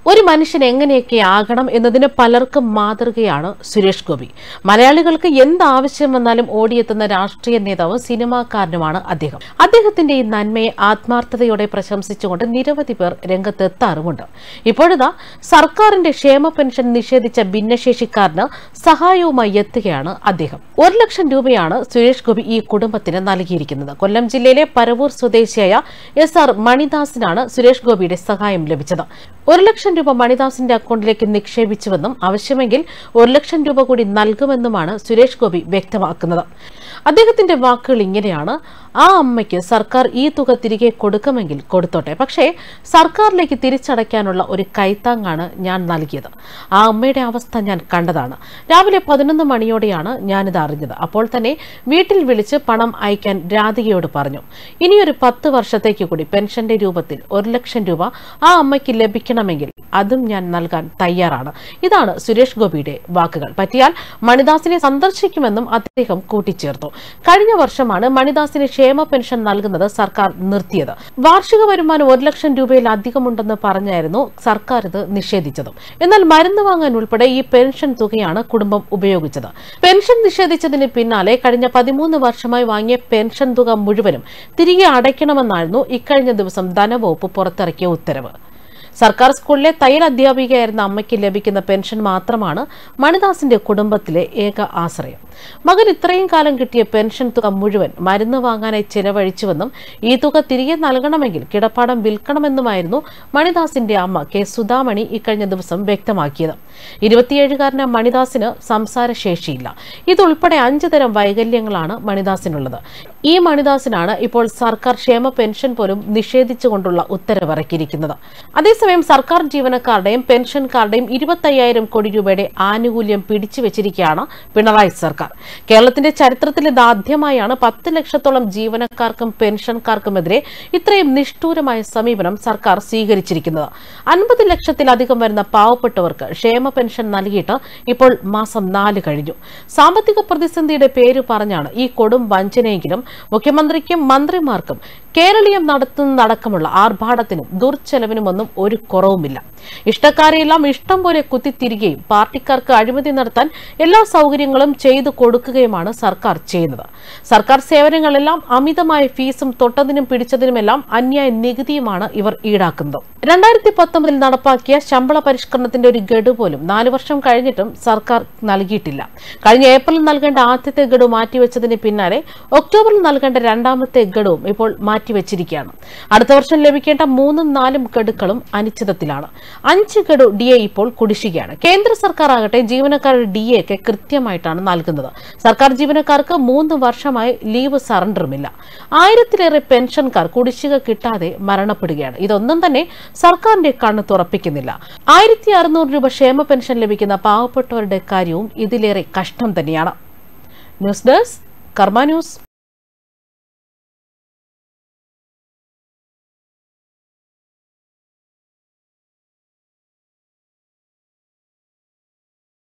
ഒരു മനുഷ്യൻ എങ്ങനെയൊക്കെ ആകണം എന്നതിന് പലർക്കും മാതൃകയാണ് സുരേഷ് ഗോപി മലയാളികൾക്ക് എന്താവശ്യം വന്നാലും ഓടിയെത്തുന്ന രാഷ്ട്രീയ നേതാവും സിനിമാക്കാരനുമാണ് അദ്ദേഹം അദ്ദേഹത്തിന്റെ ഈ നന്മയെ ആത്മാർത്ഥതയോടെ പ്രശംസിച്ചുകൊണ്ട് നിരവധി പേർ രംഗത്തെത്താറുമുണ്ട് ഇപ്പോഴിതാ സർക്കാരിന്റെ ക്ഷേമ പെൻഷൻ നിഷേധിച്ച ഭിന്നശേഷിക്കാരന് സഹായവുമായി എത്തുകയാണ് അദ്ദേഹം ഒരു ലക്ഷം രൂപയാണ് സുരേഷ് ഗോപി ഈ കുടുംബത്തിന് നൽകിയിരിക്കുന്നത് കൊല്ലം ജില്ലയിലെ പരവൂർ സ്വദേശിയായ എസ് ആർ മണിദാസിനാണ് സുരേഷ് ഗോപിയുടെ സഹായം ലഭിച്ചത് ഒരു ലക്ഷം രൂപ മണിദാസിന്റെ അക്കൗണ്ടിലേക്ക് നിക്ഷേപിച്ചുവെന്നും ആവശ്യമെങ്കിൽ ഒരു ലക്ഷം രൂപ കൂടി നൽകുമെന്നുമാണ് സുരേഷ് ഗോപി വ്യക്തമാക്കുന്നത് അദ്ദേഹത്തിന്റെ വാക്കുകൾ ഇങ്ങനെയാണ് ആ അമ്മയ്ക്ക് സർക്കാർ ഈ തുക തിരികെ കൊടുക്കുമെങ്കിൽ കൊടുത്തോട്ടെ പക്ഷേ സർക്കാരിലേക്ക് തിരിച്ചടയ്ക്കാനുള്ള ഒരു കൈത്താങ്ങാണ് ഞാൻ നൽകിയത് ആ അമ്മയുടെ അവസ്ഥ ഞാൻ കണ്ടതാണ് രാവിലെ പതിനൊന്ന് മണിയോടെയാണ് ഞാനിത് അറിഞ്ഞത് അപ്പോൾ തന്നെ വീട്ടിൽ വിളിച്ച് പണം അയക്കാൻ രാധികയോട് പറഞ്ഞു ഇനിയൊരു പത്ത് വർഷത്തേക്ക് കൂടി പെൻഷന്റെ രൂപത്തിൽ ഒരു ലക്ഷം രൂപ ആ അമ്മയ്ക്ക് ലഭിക്കണമെങ്കിൽ അതും ഞാൻ നൽകാൻ തയ്യാറാണ് ഇതാണ് സുരേഷ് ഗോപിയുടെ വാക്കുകൾ പറ്റിയാൽ മണിദാസിനെ സന്ദർശിക്കുമെന്നും അദ്ദേഹം കൂട്ടിച്ചേർത്തു കഴിഞ്ഞ വർഷമാണ് മണിദാസിന് ക്ഷേമ പെൻഷൻ നൽകുന്നത് സർക്കാർ നിർത്തിയത് വാർഷിക വരുമാനം ഒരു ലക്ഷം രൂപയിലധികമുണ്ടെന്ന് പറഞ്ഞായിരുന്നു സർക്കാർ ഇത് നിഷേധിച്ചതും എന്നാൽ മരുന്ന് വാങ്ങാൻ ഉൾപ്പെടെ ഈ പെൻഷൻ തുകയാണ് കുടുംബം ഉപയോഗിച്ചത് പെൻഷൻ നിഷേധിച്ചതിന് പിന്നാലെ കഴിഞ്ഞ പതിമൂന്ന് വർഷമായി വാങ്ങിയ പെൻഷൻ തുക മുഴുവനും തിരികെ അടയ്ക്കണമെന്നായിരുന്നു ഇക്കഴിഞ്ഞ ദിവസം ധനവകുപ്പ് പുറത്തിറക്കിയ ഉത്തരവ് സർക്കാർ സ്കൂളിലെ തയ്യൽ അധ്യാപികയായിരുന്ന അമ്മയ്ക്ക് ലഭിക്കുന്ന പെൻഷൻ മാത്രമാണ് മണിദാസിന്റെ കുടുംബത്തിലെ ഏക ആശ്രയം മകൻ ഇത്രയും കാലം കിട്ടിയ പെൻഷൻ തുക മുഴുവൻ മരുന്ന് വാങ്ങാനായി ചെലവഴിച്ചുവെന്നും ഈ തുക തിരികെ നൽകണമെങ്കിൽ കിടപ്പാടം വിൽക്കണമെന്നുമായിരുന്നു മണിദാസിന്റെ അമ്മ കെ സുധാമണി ഇക്കഴിഞ്ഞ ദിവസം വ്യക്തമാക്കിയത് ഇരുപത്തിയേഴുകാരനായ മണിദാസിന് സംസാരശേഷിയില്ല ഇതുൾപ്പെടെ അഞ്ചു തരം വൈകല്യങ്ങളാണ് മണിദാസിനുള്ളത് ഈ മണിദാസിനാണ് ഇപ്പോൾ സർക്കാർ ക്ഷേമ പെൻഷൻ പോലും നിഷേധിച്ചുകൊണ്ടുള്ള ഉത്തരവിറക്കിയിരിക്കുന്നത് അതേസമയം സർക്കാർ ജീവനക്കാരുടെയും പെൻഷൻകാരുടെയും ഇരുപത്തയ്യായിരം കോടി രൂപയുടെ ആനുകൂല്യം പിടിച്ചു വെച്ചിരിക്കുകയാണ് പിണറായി സർക്കാർ കേരളത്തിന്റെ ചരിത്രത്തിൽ ഇത് ആദ്യമായാണ് പത്ത് ലക്ഷത്തോളം ജീവനക്കാർക്കും പെൻഷൻകാർക്കുമെതിരെ ഇത്രയും നിഷ്ഠൂരമായ സമീപനം സർക്കാർ സ്വീകരിച്ചിരിക്കുന്നത് അൻപത് ലക്ഷത്തിലധികം വരുന്ന പാവപ്പെട്ടവർക്ക് ക്ഷേമ പെൻഷൻ നൽകിയിട്ട് ഇപ്പോൾ മാസം നാല് കഴിഞ്ഞു സാമ്പത്തിക പ്രതിസന്ധിയുടെ പേര് പറഞ്ഞാണ് ഈ കൊടും വഞ്ചനയെങ്കിലും മുഖ്യമന്ത്രിക്കും മന്ത്രിമാർക്കും കേരളീയം നടത്തുന്നതടക്കമുള്ള ആർഭാടത്തിനും ദുർച്ചെലവിനുമൊന്നും ഒരു കുറവുമില്ല ഇഷ്ടക്കാരെയെല്ലാം ഇഷ്ടം പോലെ കുത്തിത്തിരികയും പാർട്ടിക്കാർക്ക് അഴിമതി നടത്താൻ എല്ലാ സൗകര്യങ്ങളും ചെയ്തു കൊടുക്കുകയുമാണ് സർക്കാർ ചെയ്യുന്നത് സർക്കാർ സേവനങ്ങളെല്ലാം അമിതമായ ഫീസും തൊട്ടതിനും പിടിച്ചതിനുമെല്ലാം അന്യായ നികുതിയുമാണ് ഇവർ ഈടാക്കുന്നത് രണ്ടായിരത്തി പത്തൊമ്പതിൽ നടപ്പാക്കിയ ശമ്പള പരിഷ്കരണത്തിന്റെ ഒരു ഗഡു പോലും നാലു വർഷം കഴിഞ്ഞിട്ടും സർക്കാർ നൽകിയിട്ടില്ല കഴിഞ്ഞ ഏപ്രിൽ നൽകേണ്ട ആദ്യത്തെ ഗഡു മാറ്റിവെച്ചതിന് പിന്നാലെ ഒക്ടോബറിൽ നൽകേണ്ട രണ്ടാമത്തെ ഗഡുവും ഇപ്പോൾ മാറ്റിവെച്ചിരിക്കുകയാണ് അടുത്ത വർഷം ലഭിക്കേണ്ട മൂന്നും നാലും ഗഡുക്കളും അനിശ്ചിതത്തിലാണ് അഞ്ച് ഗഡു ഡി എ ഇപ്പോൾ കുടിശ്ശികയാണ് കേന്ദ്ര സർക്കാർ ആകട്ടെ ജീവനക്കാരുടെ ഡി എ ഒക്കെ കൃത്യമായിട്ടാണ് നൽകുന്നത് സർക്കാർ ജീവനക്കാർക്ക് മൂന്ന് വർഷമായി ലീവ് സറണ്ടറുമില്ല ആയിരത്തിലേറെ പെൻഷൻകാർ കുടിശ്ശിക കിട്ടാതെ മരണപ്പെടുകയാണ് ഇതൊന്നും തന്നെ സർക്കാരിന്റെ കണ്ണ് തുറപ്പിക്കുന്നില്ല ആയിരത്തി അറുന്നൂറ് രൂപ ക്ഷേമ പെൻഷൻ ലഭിക്കുന്ന പാവപ്പെട്ടവരുടെ കാര്യവും ഇതിലേറെ കഷ്ടം തന്നെയാണ് ന്യൂസ് ഡെസ്ക് കർമ്മ ന്യൂസ്